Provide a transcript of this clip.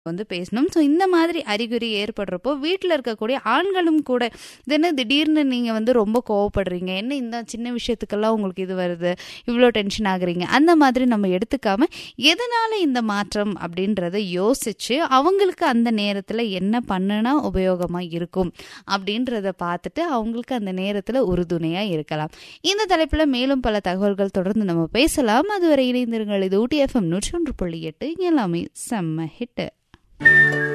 வந்து பேசணும் ஸோ இந்த மாதிரி அறிகுறி ஏற்படுறப்போ வீட்டில் இருக்கக்கூடிய ஆண்களும் கூட இது என்ன திடீர்னு நீங்கள் வந்து ரொம்ப கோவப்படுறீங்க என்ன இந்த சின்ன விஷயத்துக்கெல்லாம் உங்களுக்கு இது வருது இவ்வளோ டென்ஷன் ஆகுறீங்க அந்த மாதிரி நம்ம எடுத்துக்காம எதனால இந்த மாற்றம் அப்படின்றத யோசிச்சு அவங்களுக்கு அந்த நேரத்தில் என்ன பண்ணுனா உபயோகமாக இருக்கும் அப்படின்றத பார்த்துட்டு அவங்களுக்கு அந்த நேரத்தில் உறுதுணையாக இருக்கலாம் இந்த தலைப்பில் மேலும் பல தகவல்கள் தொடர்ந்து நம்ம பேசலாம் அதுவரை இணைந்திருங்கள் இது ஊட்டி எஃப்எம் நூற்றி ஒன்று புள்ளி எட்டு எல்லாமே செம்ம ஹிட்டு